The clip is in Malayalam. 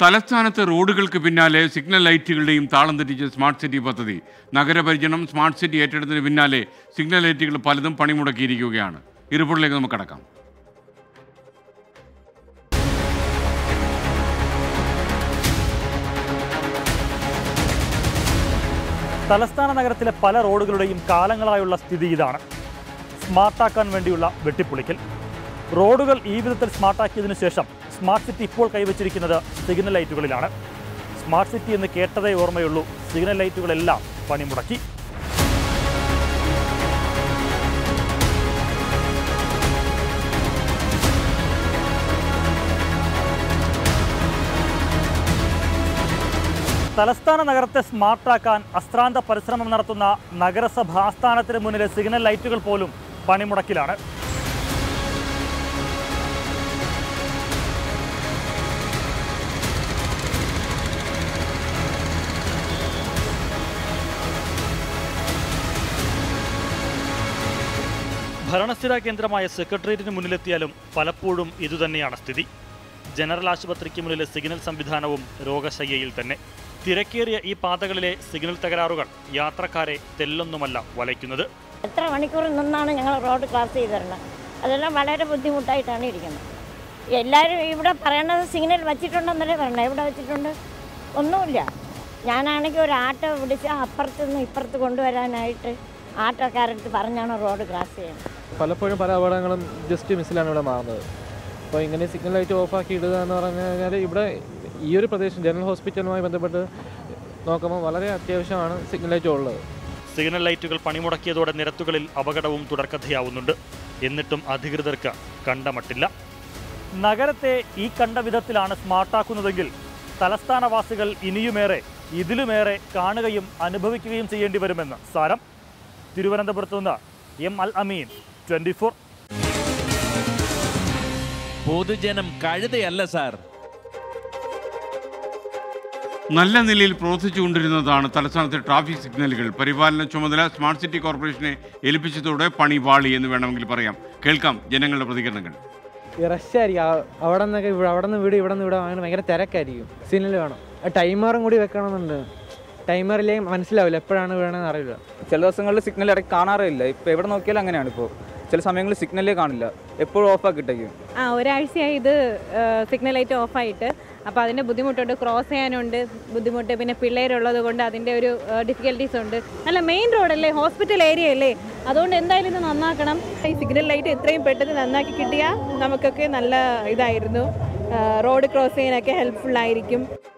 തലസ്ഥാനത്ത് റോഡുകൾക്ക് പിന്നാലെ സിഗ്നൽ ലൈറ്റുകളുടെയും താളം തെറ്റിച്ച സ്മാർട്ട് സിറ്റി പദ്ധതി നഗരപരിചരണം സ്മാർട്ട് സിറ്റി ഏറ്റെടുത്തതിന് പിന്നാലെ സിഗ്നൽ ലൈറ്റുകൾ പലതും പണിമുടക്കിയിരിക്കുകയാണ് ഈ റിപ്പോർട്ടിലേക്ക് നമുക്ക് കടക്കാം തലസ്ഥാന നഗരത്തിലെ പല റോഡുകളുടെയും കാലങ്ങളായുള്ള സ്ഥിതി ഇതാണ് സ്മാർട്ടാക്കാൻ വേണ്ടിയുള്ള വെട്ടിപ്പൊളിക്കൽ റോഡുകൾ ഈ വിധത്തിൽ സ്മാർട്ടാക്കിയതിനു ശേഷം സ്മാർട്ട് സിറ്റി ഇപ്പോൾ കൈവച്ചിരിക്കുന്നത് സിഗ്നൽ ലൈറ്റുകളിലാണ് സ്മാർട്ട് സിറ്റി എന്ന് കേട്ടതേ ഓർമ്മയുള്ളൂ സിഗ്നൽ ലൈറ്റുകളെല്ലാം പണിമുടക്കി തലസ്ഥാന നഗരത്തെ സ്മാർട്ടാക്കാൻ അശ്രാന്ത പരിശ്രമം നടത്തുന്ന നഗരസഭ ആസ്ഥാനത്തിന് മുന്നിലെ സിഗ്നൽ ലൈറ്റുകൾ പോലും പണിമുടക്കിലാണ് ഭരണസ്ഥിര കേന്ദ്രമായ സെക്രട്ടേറിയറ്റിന് മുന്നിലെത്തിയാലും പലപ്പോഴും ഇതുതന്നെയാണ് സ്ഥിതി ജനറൽ ആശുപത്രിക്ക് മുന്നിലെ സിഗ്നൽ സംവിധാനവും രോഗശയ്യയിൽ തന്നെ തിരക്കേറിയ ഈ പാതകളിലെ സിഗ്നൽ തകരാറുകൾ യാത്രക്കാരെ തെല്ലൊന്നുമല്ല വലയ്ക്കുന്നത് എത്ര മണിക്കൂർ നിന്നാണ് ഞങ്ങൾ റോഡ് ക്രോസ് ചെയ്ത് തരണം അതെല്ലാം വളരെ ബുദ്ധിമുട്ടായിട്ടാണ് ഇരിക്കുന്നത് എല്ലാവരും ഇവിടെ പറയണത് സിഗ്നൽ വച്ചിട്ടുണ്ടെന്നല്ലേ പറയണത് എവിടെ വെച്ചിട്ടുണ്ട് ഒന്നുമില്ല ഞാനാണെങ്കിൽ ഒരു ആട്ടോ പിടിച്ച് അപ്പുറത്ത് നിന്ന് ഇപ്പുറത്ത് കൊണ്ടുവരാനായിട്ട് ആട്ടോക്കാരടുത്ത് പറഞ്ഞാണ് റോഡ് ക്രോസ് ചെയ്യുന്നത് പലപ്പോഴും പല അപകടങ്ങളും ജസ്റ്റ് മിസ്സിലാണ് ഇവിടെ മാറുന്നത് അപ്പോൾ ഇങ്ങനെ സിഗ്നൽ ലൈറ്റ് ഓഫാക്കി ഇടുക എന്ന് പറഞ്ഞു കഴിഞ്ഞാൽ ഇവിടെ ഈ ഒരു പ്രദേശം ജനറൽ ഹോസ്പിറ്റലുമായി ബന്ധപ്പെട്ട് നോക്കുമ്പോൾ വളരെ അത്യാവശ്യമാണ് സിഗ്നൽ ലൈറ്റ് ഉള്ളത് സിഗ്നൽ ലൈറ്റുകൾ പണിമുടക്കിയതോടെ നിരത്തുകളിൽ അപകടവും തുടർക്കഥയാവുന്നുണ്ട് എന്നിട്ടും അധികൃതർക്ക് കണ്ടമട്ടില്ല നഗരത്തെ ഈ കണ്ട വിധത്തിലാണ് സ്മാർട്ടാക്കുന്നതെങ്കിൽ തലസ്ഥാനവാസികൾ ഇനിയുമേറെ ഇതിലുമേറെ കാണുകയും അനുഭവിക്കുകയും ചെയ്യേണ്ടി വരുമെന്ന് സാരം തിരുവനന്തപുരത്ത് നിന്ന് M Al Ameen twenty four പൊതുജനം കഴുതയല്ല സാർ നല്ല നിലയിൽ പ്രവർത്തിച്ചുകൊണ്ടിരുന്നതാണ് തലസ്ഥാനത്തെ ട്രാഫിക് സിഗ്നലുകൾ പരിപാലന ചുമതല സ്മാർട്ട് സിറ്റി കോർപ്പറേഷനെ ഏൽപ്പിച്ചതോടെ പണി വാളി എന്ന് വേണമെങ്കിൽ പറയാം കേൾക്കാം ജനങ്ങളുടെ പ്രതികരണങ്ങൾ ഈ റഷായിരിക്കും ആ- അവിടെ നിന്നൊക്കെ ഇവിടെ അവിടെ നിന്ന് വീട് ഇവിടെ നിന്ന് ഇവിടെ അങ്ങനെ ഭയങ്കര തിരക്കായിരിക്കും സിഗ്നൽ വേണം ആ ടൈമറും കൂടി വെക്കണമെന്നുണ്ട് ടൈമറിലേ മനസ്സിലാവില്ല എപ്പോഴാണ് വീഴണമെന്ന് അറിയില്ല ചില ദിവസങ്ങളിൽ സിഗ്നൽ ഇടയ്ക്ക് കാണാറേ ഇല്ല ഇപ്പോൾ എവിടെ നോക്കിയാലും അങ്ങനെയാണ് ഇപ്പോൾ ചില സമയങ്ങളിൽ സിഗ്നലേ കാണില്ല എപ്പോഴും ഓഫാക്കിട്ടേക്കും ആ ഒരാഴ്ചയായി ഇത് സിഗ്നൽ ലൈറ്റ് ഓഫായിട്ട് അപ്പോൾ അതിൻ്റെ ബുദ്ധിമുട്ടുണ്ട് ക്രോസ് ചെയ്യാനുണ്ട് ബുദ്ധിമുട്ട് പിന്നെ പിള്ളേരുള്ളത് കൊണ്ട് അതിൻ്റെ ഒരു ഡിഫിക്കൽട്ടീസ് ഉണ്ട് അല്ല മെയിൻ റോഡല്ലേ ഹോസ്പിറ്റൽ ഏരിയ അല്ലേ അതുകൊണ്ട് എന്തായാലും ഇത് നന്നാക്കണം ഈ സിഗ്നൽ ലൈറ്റ് എത്രയും പെട്ടെന്ന് നന്നാക്കി കിട്ടിയാൽ നമുക്കൊക്കെ നല്ല ഇതായിരുന്നു റോഡ് ക്രോസ് ചെയ്യാനൊക്കെ ഹെൽപ്ഫുൾ ആയിരിക്കും